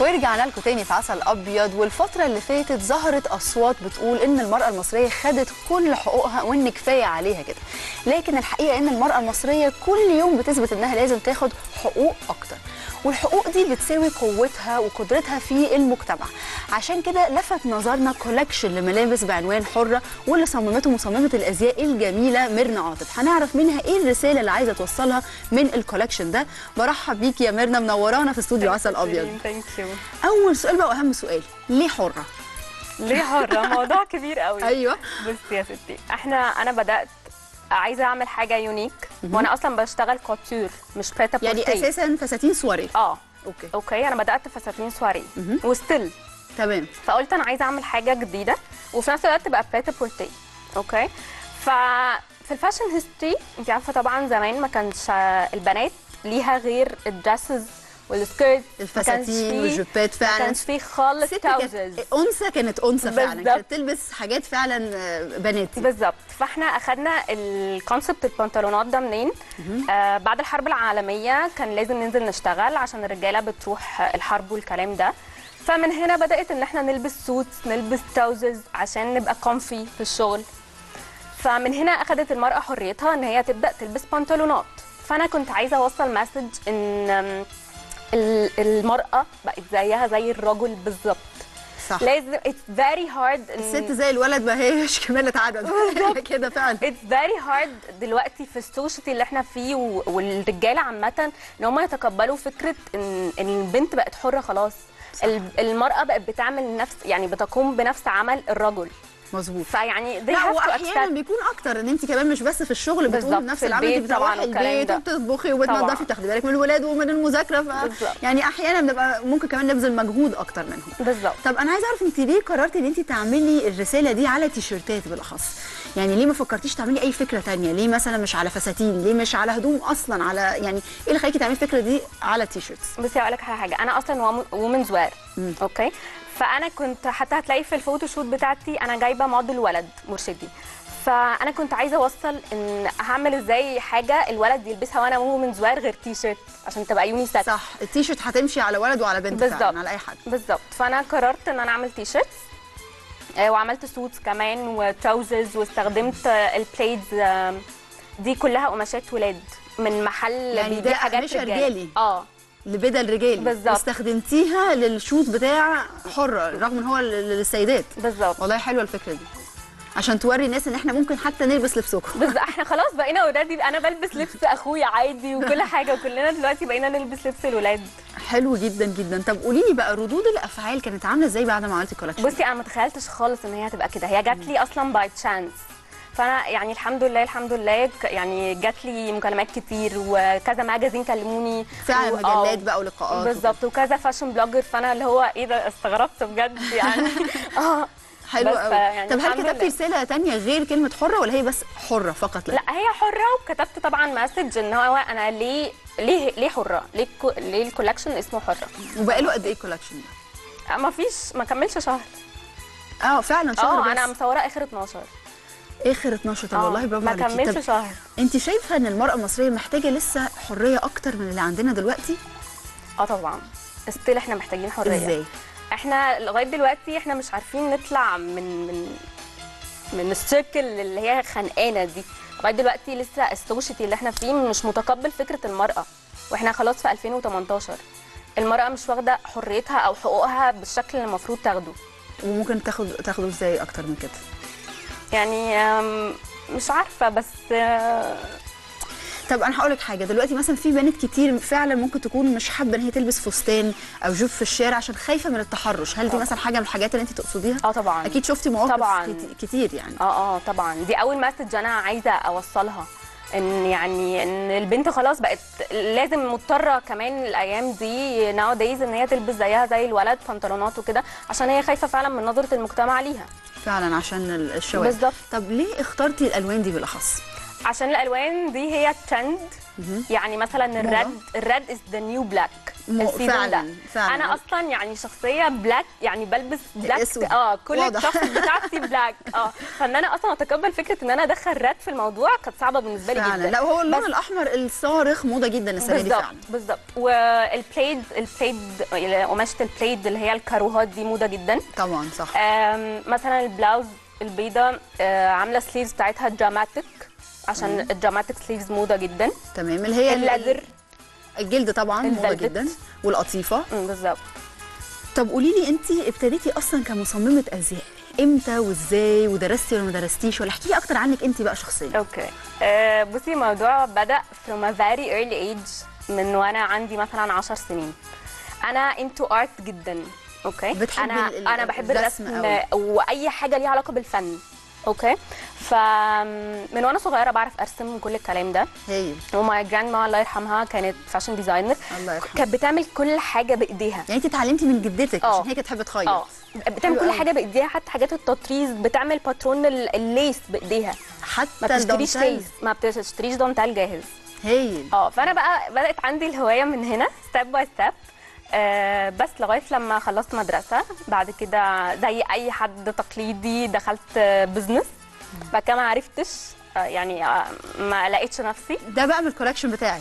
ورجعنا لكم تاني في عسل ابيض والفتره اللي فاتت ظهرت اصوات بتقول ان المراه المصريه خدت كل حقوقها وان كفايه عليها كده لكن الحقيقه ان المراه المصريه كل يوم بتثبت انها لازم تاخد حقوق اكتر والحقوق دي بتساوي قوتها وقدرتها في المجتمع عشان كده لفت نظرنا كولكشن لملابس بعنوان حره واللي صممته مصممه الازياء الجميله ميرنا عاطف هنعرف منها ايه الرساله اللي عايزه توصلها من الكولكشن ده برحب بيكي يا ميرنا منورانا في استوديو عسل ابيض ثانك يو اول سؤال بقى واهم سؤال ليه حره ليه حرة موضوع كبير قوي ايوه بصي يا ستي احنا انا بدات عايزه اعمل حاجه يونيك وانا اصلا بشتغل كوتور مش بريتا يعني اساسا فساتين سواري اه اوكي اوكي انا بدات فساتين سواري وستيل تمام فقلت انا عايزه اعمل حاجه جديده وفي نفس الوقت تبقى بريتا بورتي اوكي ف في الفاشن هيستوري انت عارفه طبعا زمان ما كانش البنات ليها غير الدريسز والسكيرت الفساتين والجوبات ما فعلا كانش فيه خالص الست كانت تاوزز انثى كانت انثى فعلا بالظبط. كانت تلبس حاجات فعلا آه، بناتي بالظبط فاحنا اخدنا الكونسبت البنطلونات ده منين آه بعد الحرب العالميه كان لازم ننزل نشتغل عشان الرجاله بتروح الحرب والكلام ده فمن هنا بدات ان احنا نلبس سوتس نلبس تراوزرز عشان نبقى كومفي في الشغل فمن هنا اخدت المراه حريتها ان هي تبدا تلبس بنطلونات فانا كنت عايزه اوصل مسج ان آم، ال- المراه بقت زيها زي الرجل بالظبط صح لازم اتس فيري هارد الست زي الولد ما هيش كمالة عدد كده فعلا اتس فيري هارد دلوقتي في السوشيتي اللي احنا فيه و- والرجاله عامه ان هم يتقبلوا فكره ان ان البنت بقت حره خلاص ال- المراه بقت بتعمل نفس يعني بتقوم بنفس عمل الرجل مظبوط فيعني they لا have to واحيانا accept بيكون اكتر ان انت كمان مش بس في الشغل بالظبط، بتقومي بنفس في العمل البيت انت طبعاً بتروحي والكلام البيت ده. وبتطبخي وبتنضفي طبعاً. بتاخدي بالك من الولاد ومن المذاكره ف... بالظبط. يعني احيانا بنبقى ممكن كمان نبذل مجهود اكتر منهم بالظبط طب انا عايزه اعرف انت ليه قررتي ان انت تعملي الرساله دي على تيشيرتات بالاخص يعني ليه ما فكرتيش تعملي اي فكره تانية ليه مثلا مش على فساتين ليه مش على هدوم اصلا على يعني ايه اللي خليكي تعملي الفكره دي على تيشيرتس بصي هقول لك على حاجه انا اصلا وومنز وير اوكي فانا كنت حتى هتلاقي في الفوتوشوت بتاعتي انا جايبه موديل ولد مرشدي فانا كنت عايزه اوصل ان هعمل ازاي حاجه الولد يلبسها وانا وومنز وير غير تي شيرت عشان تبقى يوني صح التيشيرت هتمشي على ولد وعلى بنت بالظبط. فعلا على اي حد بالظبط فانا قررت ان انا اعمل تي شيرتس آه، وعملت سوتس كمان وتراوزرز واستخدمت آه، البليدز آه، دي كلها قماشات ولاد من محل يعني بيبيع ده حاجات قماشة رجالي. رجالي. اه لبدل رجالي بالظبط. واستخدمتيها للشوت بتاع حره رغم ان هو لل- للسيدات بالظبط والله حلوه الفكره دي عشان توري الناس ان احنا ممكن حتى نلبس لبسكم بس احنا خلاص بقينا اوريدي انا بلبس لبس اخويا عادي وكل حاجه وكلنا دلوقتي بقينا نلبس لبس الولاد حلو جدا جدا طب قولي لي بقى ردود الافعال كانت عامله ازاي بعد ما عملتي الكولكشن بصي انا ما تخيلتش خالص ان هي هتبقى كده هي جات لي اصلا باي تشانس فانا يعني الحمد لله الحمد لله ك- يعني جات لي مكالمات كتير وكذا ماجازين كلموني فعلا و- مجلات آه، بقى ولقاءات بالظبط وكذا فاشن بلوجر فانا اللي هو ايه ده استغربت بجد يعني اه حلو بس قوي يعني طب هل الحمد كتبتي لله. رساله تانية غير كلمه حره ولا هي بس حره فقط لا, لا هي حره وكتبت طبعا مسج ان هو انا ليه ليه ليه حره ليه الكو- ليه الكولكشن اسمه حره وبقى له قد ايه الكولكشن ده ما فيش ما كملش شهر اه فعلا شهر اه بس انا مصوره اخر 12 اخر 12 طب آه، والله برافو ما عليكي كملش طب شهر انت شايفه ان المراه المصريه محتاجه لسه حريه اكتر من اللي عندنا دلوقتي اه طبعا ستيل احنا محتاجين حريه ازاي احنا لغايه دلوقتي احنا مش عارفين نطلع من من من السيركل اللي هي خانقانا دي لغايه دلوقتي لسه السوشيتي اللي احنا فيه مش متقبل فكره المراه واحنا خلاص في 2018 المراه مش واخده حريتها او حقوقها بالشكل اللي المفروض تاخده وممكن تاخد تاخده ازاي اكتر من كده يعني آم، مش عارفه بس آه، طب انا هقول لك حاجه دلوقتي مثلا في بنات كتير فعلا ممكن تكون مش حابه ان هي تلبس فستان او جوب في الشارع عشان خايفه من التحرش هل دي مثلا حاجه من الحاجات اللي انت تقصديها اه طبعا اكيد شفتي مواقف طبعاً. كت- كتير يعني اه اه طبعا دي اول مسج انا عايزه اوصلها ان يعني ان البنت خلاص بقت لازم مضطره كمان الايام دي ناو دايز ان هي تلبس زيها زي الولد بنطلونات وكده عشان هي خايفه فعلا من نظره المجتمع ليها فعلا عشان ال- الشوارع بالظبط. طب ليه اخترتي الالوان دي بالاخص عشان الالوان دي هي ترند يعني مثلا الريد الريد از ذا نيو بلاك م- السيزون فعلاً- ده فعلاً. انا اصلا يعني شخصيه بلاك يعني بلبس بلاك أسود. اه كل واضح. الشخص بتاعتي بلاك اه فان انا اصلا اتقبل فكره ان انا ادخل راد في الموضوع كانت صعبه بالنسبه لي فعلا جدا لا وهو اللون بس- الاحمر الصارخ موضه جدا السنه دي بالظبط فعلا بالظبط والبليد البليد قماشه البليد اللي هي الكاروهات دي موضه جدا طبعا صح آم، مثلا البلاوز البيضة آه، عامله سليفز بتاعتها دراماتيك عشان الدراماتيك سليفز موضه جدا تمام اللي هي ال- الليذر الجلد طبعا موضه الفلفت. جدا والقطيفه مم، بالظبط طب قولي لي انت ابتديتي اصلا كمصممه ازياء امتى وازاي ودرستي ولا ما درستيش ولا احكي لي اكتر عنك انت بقى شخصيا اوكي آه، بصي الموضوع بدا from a very early age من وانا عندي مثلا 10 سنين انا into art جدا اوكي بتحبي انا ال- ال- انا بحب الرسم الرسم قوي. واي حاجه ليها علاقه بالفن اوكي ف من وانا صغيره بعرف ارسم كل الكلام ده هايل وماي جراند ما الله يرحمها كانت فاشن ديزاينر الله يرحمها كانت بتعمل كل حاجه بايديها يعني انت اتعلمتي من جدتك اه. عشان هي كانت تحب تخيط اه بتعمل حلو كل قوي. حاجه بايديها حتى حاجات التطريز بتعمل باترون ال- الليس بايديها ما حتى بتشتريش الدانتيل ليس ما بتشتريش دانتال جاهز هايل اه فانا بقى بدات عندي الهوايه من هنا ستيب باي ستيب بس لغايه لما خلصت مدرسه بعد كده زي اي حد تقليدي دخلت بزنس بعد كده ما عرفتش آه، يعني آه، ما لقيتش نفسي ده بقى من الكولكشن بتاعك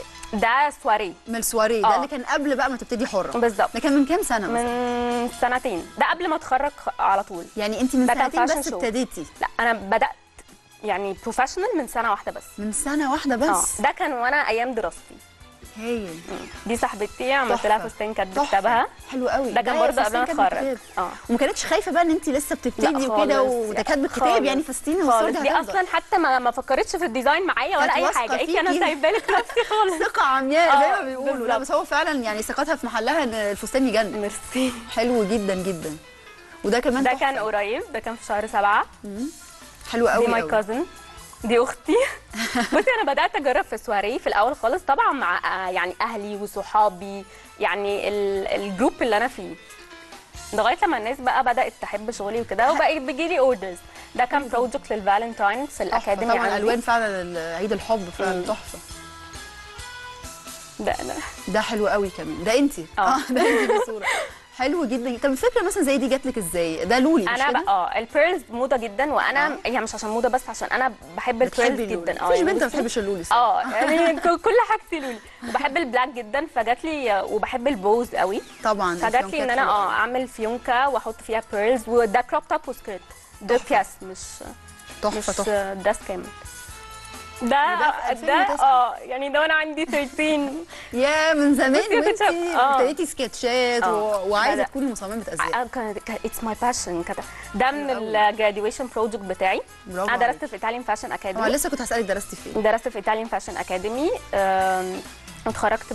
ده سواري من السواري ده اه. اللي كان قبل بقى ما تبتدي حره بالظبط ده كان من كام سنه مثلا من سنتين ده قبل ما اتخرج على طول يعني انت من ده كان سنتين fashion بس show. ابتديتي لا انا بدات يعني بروفيشنال من سنه واحده بس من سنه واحده اه بس ده كان وانا ايام دراستي هايل دي صاحبتي عملت لها تحفة. فستان كانت تحفة. بكتبها حلو قوي ده كان برضه قبل ما فستان كان اتخرج بكتاب. اه وما كانتش خايفه بقى ان انت لسه بتبتدي لا وكده خالص. وده كانت بكتاب خالص. يعني فستين والصور خالص دي دي هتفضل اصلا حتى ما ما فكرتش في الديزاين معايا ولا كانت اي واثقة حاجه قالت لي انا فيكي. سايبه لك نفسي خالص ثقه عمياء زي ما اه، بيقولوا لا بالظبط. بس هو فعلا يعني ثقتها في محلها ان الفستان يجنن ميرسي حلو جدا جدا وده كمان ده تحفة. كان قريب ده كان في شهر سبعة حلو قوي دي ماي قوي. كازن دي اختي بصي انا بدات اجرب في السواري في الاول خالص طبعا مع آه، يعني اهلي وصحابي يعني ال- الجروب اللي انا فيه لغايه لما الناس بقى بدات تحب شغلي وكده وبقى بيجي لي اوردرز ده كان بروجكت للفالنتاين في تحفة. الاكاديمي طبعا عندي الالوان فعلا عيد الحب فعلا مم. تحفه ده انا ده حلو قوي كمان ده انت اه. ده انت بصوره حلو جدا طب الفكره مثلا زي دي جات لك ازاي ده لولي مش انا كده بقى اه البيرلز موضه جدا وانا هي مش عشان موضه بس عشان انا بحب بتحبي البيرلز اللولي جدا مفيش يعني بنت ما بصي- بتحبش اللولي صراحة. اه يعني ك- كل حاجتي لولي وبحب البلاك جدا فجات لي وبحب البوز قوي طبعا فجات لي ان الفيونكات انا حلوة اه قوي. اعمل فيونكه واحط فيها بيرلز وده كروب توب وسكيرت ده بياس مش تحفه مش تحفه دريس كامل وده ده في ده 2009. اه يعني ده وانا عندي 13 يا من زمان بصي يا وانت كتاب، اه. ابتديتي سكتشات اه. و... وعايزه لا، لا. تكوني مصممه ازياء كانت اتس ماي باشن كده ده من حلو قوي. الجراديويشن بروجكت بتاعي برافو انا درست عليكي. في ايطاليان فاشن اه اكاديمي لسه كنت هسالك درستي فين درست في ايطاليان فاشن اكاديمي آم، اتخرجت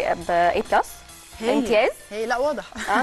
باي بلس امتياز هي لا واضح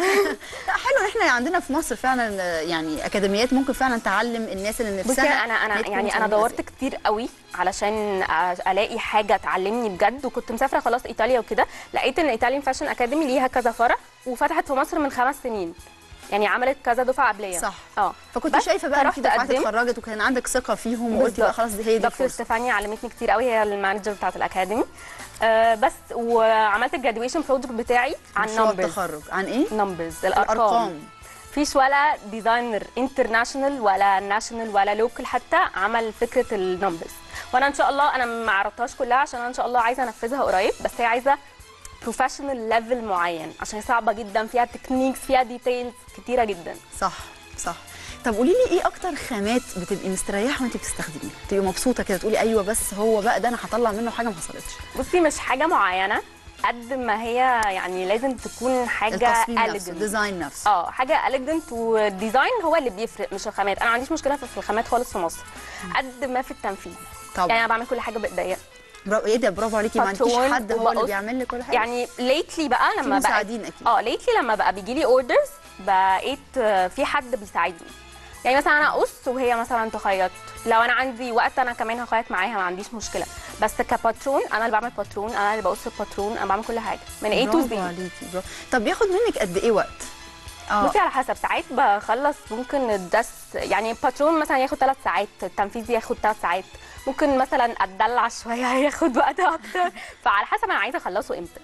لا حلو احنا عندنا في مصر فعلا آه، يعني اكاديميات ممكن فعلا تعلم الناس اللي نفسها بصي انا إن هي انا تكون يعني انا مصممة دورت أزياء. كتير قوي علشان أ- الاقي حاجه تعلمني بجد وكنت مسافره خلاص ايطاليا وكده لقيت ان ايطاليان فاشن اكاديمي ليها كذا فرع وفتحت في مصر من خمس سنين يعني عملت كذا دفعه قبليه صح. اه فكنت بس شايفه بقى ان فرحت في دفعات قدمت. اتخرجت وكان عندك ثقه فيهم وقلتي بقى بالظبط. خلاص دي هي دي دكتور الفرصه ستيفاني علمتني كتير قوي هي المانجر بتاعت الاكاديمي آه بس وعملت الجراديويشن بروجكت بتاعي عن مشروع نمبرز التخرج عن ايه نمبرز الارقام, الارقام فيش ولا ديزاينر انترناشونال ولا ناشونال ولا لوكال حتى عمل فكره النمبرز وانا ان شاء الله انا ما عرضتهاش كلها عشان انا ان شاء الله عايزه انفذها قريب بس هي عايزه بروفيشنال ليفل معين عشان هي صعبه جدا فيها تكنيكس فيها ديتيلز كتيره جدا صح صح طب قولي لي ايه اكتر خامات بتبقي مستريحه وانت بتستخدميها تبقي مبسوطه كده تقولي ايوه بس هو بقى ده انا هطلع منه حاجه ما حصلتش بصي مش حاجه معينه قد ما هي يعني لازم تكون حاجه التصميم نفسه elegant. الديزاين نفسه اه حاجه اليجنت والديزاين هو اللي بيفرق مش الخامات انا ما عنديش مشكله في الخامات خالص في مصر قد ما في التنفيذ طبعا يعني انا بعمل كل حاجه بايديا برافو ايه ده برافو عليكي ما عندكيش باترون حد هو اللي وبقص. بيعمل لك كل حاجه يعني ليتلي بقى في لما بقى مساعدين اكيد اه ليتلي لما بقى بيجي لي اوردرز بقيت آه، في حد بيساعدني يعني مثلا انا اقص وهي مثلا تخيط لو انا عندي وقت انا كمان هخيط معاها ما عنديش مشكله بس كباترون انا اللي بعمل باترون انا اللي بقص الباترون انا بعمل كل حاجه من A to برافو Z عليكي برافو طب بياخد منك قد ايه وقت اه بصي على حسب ساعات بخلص ممكن الدس يعني باترون مثلا ياخد ثلاث ساعات التنفيذ ياخد ثلاث ساعات ممكن مثلا اتدلع شويه ياخد وقت اكتر فعلى حسب انا عايزه اخلصه امتى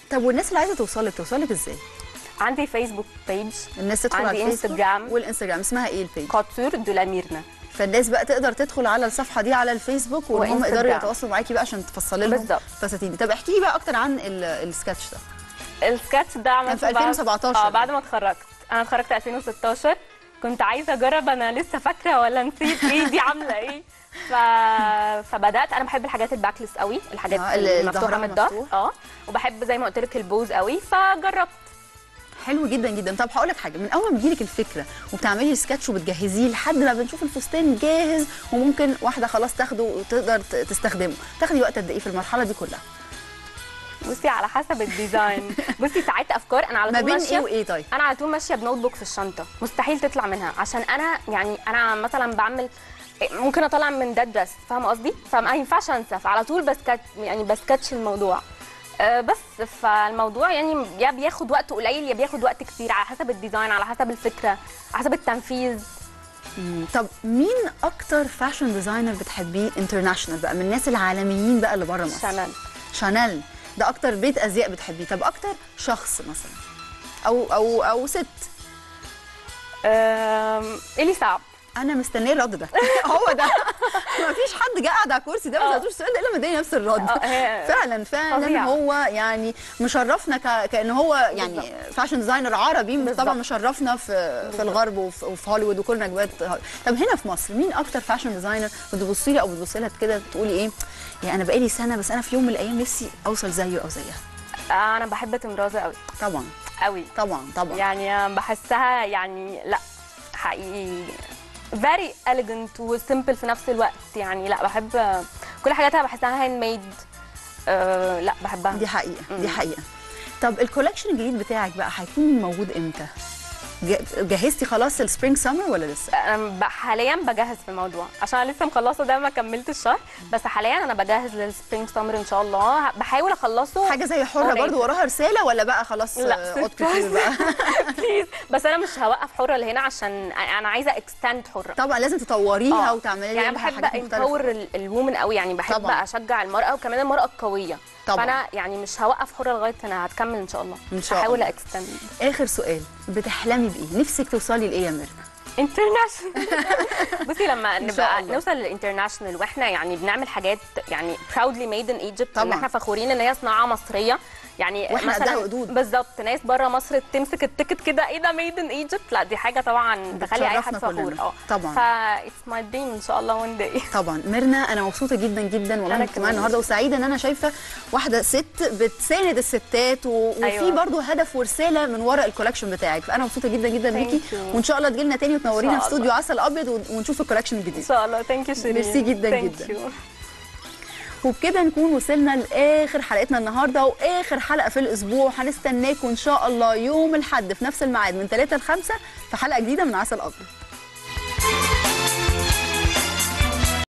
طب والناس اللي عايزه توصلك توصلك ازاي عندي فيسبوك بيج الناس تدخل عندي على الفيسبوك انستجرام. والانستجرام اسمها ايه البيج كوتور دو لا ميرنا فالناس بقى تقدر تدخل على الصفحه دي على الفيسبوك وان هم وإنستجرام. يقدروا يتواصلوا معاكي بقى عشان تفصلي لهم بالظبط. فساتين طب احكي لي بقى اكتر عن ال- السكتش ده السكتش ده عملته في 2017 بعد اه بعد ما اتخرجت انا اتخرجت 2016 كنت عايزه اجرب انا لسه فاكره ولا نسيت ايه دي عامله ايه ف... فبدات انا بحب الحاجات الباكلس قوي الحاجات آه، اللي المفتوحه ظهرها من الظهر مفتوح. اه وبحب زي ما قلت لك البوز قوي فجربت حلو جدا جدا طب هقول لك حاجه من اول ما بتجيلك الفكره وبتعملي السكتش وبتجهزيه لحد ما بنشوف الفستان جاهز وممكن واحده خلاص تاخده وتقدر ت- تستخدمه تاخدي وقت قد ايه في المرحله دي كلها بصي على حسب الديزاين بصي ساعات افكار انا على ما طول بين ماشيه ايه وايه طيب انا على طول ماشيه بنوت بوك في الشنطه مستحيل تطلع منها عشان انا يعني انا مثلا بعمل ممكن اطلع من ده دريس فاهمه قصدي فما ينفعش انسى فعلى طول بسكت يعني بسكتش الموضوع آه، بس فالموضوع يعني يا بياخد وقت قليل يا بياخد وقت كتير على حسب الديزاين على حسب الفكره على حسب التنفيذ مم. طب مين اكتر فاشن ديزاينر بتحبيه انترناشونال بقى من الناس العالميين بقى اللي بره مصر شانيل شانيل ده اكتر بيت ازياء بتحبيه طب اكتر شخص مثلا او او او ست آم، الي صعب انا مستنيه الرد ده هو ده ما فيش حد جه قاعد على الكرسي ده ما آه. سالتوش السؤال ده الا ما اداني نفس الرد آه، هي فعلا فعلا فظيعة. هو يعني مشرفنا ك... كان هو يعني بالظبط. فاشن ديزاينر عربي بالظبط. طبعا مشرفنا في في بالظبط. الغرب وفي, وفي هوليوود وكل نجوات هوليوود. طب هنا في مصر مين اكتر فاشن ديزاينر بتبصي له او بتبصي لها كده تقولي ايه يعني انا بقالي سنه بس انا في يوم من الايام نفسي اوصل زيه او زيها آه، انا بحب تمرازه قوي طبعا قوي طبعا طبعا يعني بحسها يعني لا حقيقي very elegant وسيمبل في نفس الوقت يعني لا بحب كل حاجاتها بحسها هاند ميد أه لا بحبها دي حقيقه دي مم. حقيقه طب الكولكشن الجديد بتاعك بقى هيكون موجود امتى ج- جهزتي خلاص السبرينج سمر ولا لسه انا ب- حاليا بجهز في الموضوع عشان أنا لسه مخلصه ده ما كملت الشهر بس حاليا انا بجهز للسبرينج سمر ان شاء الله بحاول اخلصه حاجه زي حره قريب. برضو وراها رساله ولا بقى خلاص لا، آه، اوت كتير بقى بليز بس انا مش هوقف حره لهنا عشان انا عايزه اكستند حره طبعا لازم تطوريها آه. وتعملي يعني لها بحب حاجات مختلفة. امباور الومن قوي يعني بحب طبعاً. اشجع المراه وكمان المراه القويه طبعاً. فانا يعني مش هوقف حره لغايه انا هتكمل ان شاء الله إن شاء هحاول الله. اكستند اخر سؤال بتحلمي بايه نفسك توصلي لايه يا ميرنا انترناشونال بصي لما إن شاء نبقى الله. نوصل للانترناشونال واحنا يعني بنعمل حاجات يعني proudly made in Egypt ان طبعاً. احنا فخورين ان هي صناعه مصريه يعني وإحنا قدها وقدود. بالظبط ناس بره مصر تمسك التيكت كده ايه ده ميد ان ايجيبت لا دي حاجه طبعا تخلي اي حد بتشرفنا فخور كلنا. اه طبعاً. فا اتس ماي دريم ان شاء الله وان داي طبعا ميرنا انا مبسوطه جدا جدا والله أنا انك معايا كمان. النهارده وسعيده ان انا شايفه واحده ست بتساند الستات و... وفي أيوة. برضه هدف ورساله من وراء الكولكشن بتاعك فانا مبسوطه جدا جدا Thank بيكي you. وان شاء الله تجي لنا تاني وتنورينا إن في شاء استوديو عسل ابيض ون- ونشوف الكولكشن ان الجديد شاء الله ثانك يو شيرين ميرسي جداً Thank جداً. you. وبكده نكون وصلنا لاخر حلقتنا النهارده واخر حلقه في الاسبوع هنستناكم ان شاء الله يوم الاحد في نفس الميعاد من 3 ل 5 في حلقه جديده من عسل ابيض